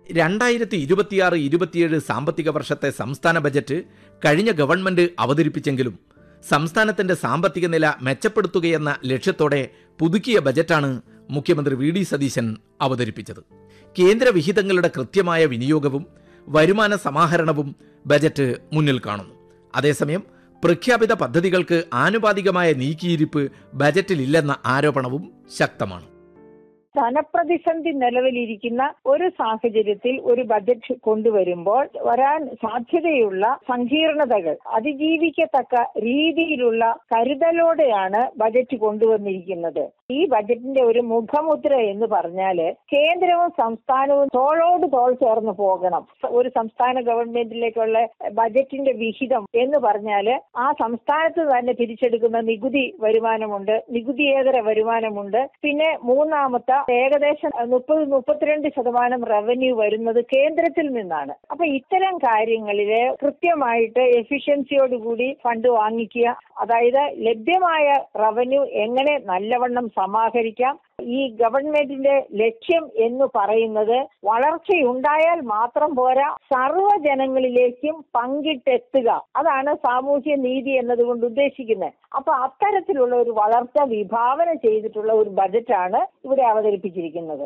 രണ്ടായിരത്തി ഇരുപത്തിയാറ് ഇരുപത്തിയേഴ് സാമ്പത്തിക വർഷത്തെ സംസ്ഥാന ബജറ്റ് കഴിഞ്ഞ ഗവൺമെന്റ് അവതരിപ്പിച്ചെങ്കിലും സംസ്ഥാനത്തിന്റെ സാമ്പത്തിക നില മെച്ചപ്പെടുത്തുകയെന്ന ലക്ഷ്യത്തോടെ പുതുക്കിയ ബജറ്റാണ് മുഖ്യമന്ത്രി വി ഡി സതീശൻ അവതരിപ്പിച്ചത് കേന്ദ്ര വിഹിതങ്ങളുടെ കൃത്യമായ വിനിയോഗവും വരുമാന സമാഹരണവും ബജറ്റ് മുന്നിൽ കാണുന്നു അതേസമയം പ്രഖ്യാപിത പദ്ധതികൾക്ക് ആനുപാതികമായ നീക്കിയിരിപ്പ് ബജറ്റിലില്ലെന്ന ആരോപണവും ശക്തമാണ് ധനപ്രതിസന്ധി നിലവിലിരിക്കുന്ന ഒരു സാഹചര്യത്തിൽ ഒരു ബജറ്റ് കൊണ്ടുവരുമ്പോൾ വരാൻ സാധ്യതയുള്ള സങ്കീർണതകൾ അതിജീവിക്കത്തക്ക രീതിയിലുള്ള കരുതലോടെയാണ് ബജറ്റ് കൊണ്ടുവന്നിരിക്കുന്നത് ഈ ബജറ്റിന്റെ ഒരു മുഖമുദ്ര എന്ന് പറഞ്ഞാല് കേന്ദ്രവും സംസ്ഥാനവും തോളോട് തോൾ ചേർന്ന് പോകണം ഒരു സംസ്ഥാന ഗവൺമെന്റിലേക്കുള്ള ബജറ്റിന്റെ വിഹിതം എന്ന് പറഞ്ഞാല് ആ സംസ്ഥാനത്ത് തന്നെ തിരിച്ചെടുക്കുന്ന നികുതി വരുമാനമുണ്ട് നികുതിയേതര വരുമാനമുണ്ട് പിന്നെ മൂന്നാമത്തെ ഏകദേശം മുപ്പത് മുപ്പത്തിരണ്ട് ശതമാനം റവന്യൂ വരുന്നത് കേന്ദ്രത്തിൽ നിന്നാണ് അപ്പൊ ഇത്തരം കാര്യങ്ങളില് കൃത്യമായിട്ട് എഫിഷ്യൻസിയോടുകൂടി ഫണ്ട് വാങ്ങിക്കുക അതായത് ലഭ്യമായ റവന്യൂ എങ്ങനെ നല്ലവണ്ണം സമാഹരിക്കാം ഈ ഗവൺമെന്റിന്റെ ലക്ഷ്യം എന്ന് പറയുന്നത് വളർച്ചയുണ്ടായാൽ മാത്രം പോരാ സർവ്വ ജനങ്ങളിലേക്കും പങ്കിട്ടെത്തുക അതാണ് സാമൂഹ്യ നീതി എന്നതുകൊണ്ട് ഉദ്ദേശിക്കുന്നത് അപ്പൊ അത്തരത്തിലുള്ള ഒരു വളർച്ച വിഭാവന ചെയ്തിട്ടുള്ള ഒരു ബജറ്റാണ് ഇവിടെ അവതരിപ്പിച്ചിരിക്കുന്നത്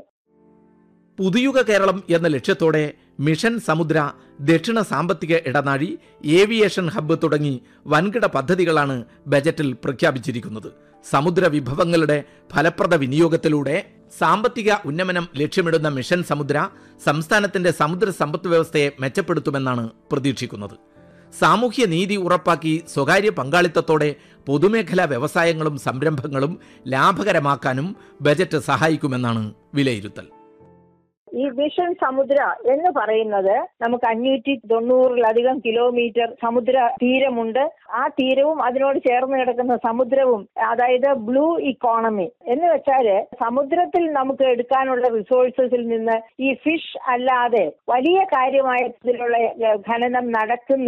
പുതുയുഗ കേരളം എന്ന ലക്ഷ്യത്തോടെ മിഷൻ സമുദ്ര ദക്ഷിണ സാമ്പത്തിക ഇടനാഴി ഏവിയേഷൻ ഹബ്ബ് തുടങ്ങി വൻകിട പദ്ധതികളാണ് ബജറ്റിൽ പ്രഖ്യാപിച്ചിരിക്കുന്നത് സമുദ്ര വിഭവങ്ങളുടെ ഫലപ്രദ വിനിയോഗത്തിലൂടെ സാമ്പത്തിക ഉന്നമനം ലക്ഷ്യമിടുന്ന മിഷൻ സമുദ്ര സംസ്ഥാനത്തിന്റെ സമുദ്ര സമ്പദ് വ്യവസ്ഥയെ മെച്ചപ്പെടുത്തുമെന്നാണ് പ്രതീക്ഷിക്കുന്നത് സാമൂഹ്യ നീതി ഉറപ്പാക്കി സ്വകാര്യ പങ്കാളിത്തത്തോടെ പൊതുമേഖലാ വ്യവസായങ്ങളും സംരംഭങ്ങളും ലാഭകരമാക്കാനും ബജറ്റ് സഹായിക്കുമെന്നാണ് വിലയിരുത്തൽ ഈ മിഷൻ സമുദ്ര എന്ന് പറയുന്നത് നമുക്ക് അഞ്ഞൂറ്റി തൊണ്ണൂറിലധികം കിലോമീറ്റർ സമുദ്ര തീരമുണ്ട് ആ തീരവും അതിനോട് ചേർന്ന് കിടക്കുന്ന സമുദ്രവും അതായത് ബ്ലൂ ഇക്കോണമി എന്ന് വെച്ചാല് സമുദ്രത്തിൽ നമുക്ക് എടുക്കാനുള്ള റിസോഴ്സസിൽ നിന്ന് ഈ ഫിഷ് അല്ലാതെ വലിയ കാര്യമായ ഇതിലുള്ള ഖനനം നടക്കുന്നില്ല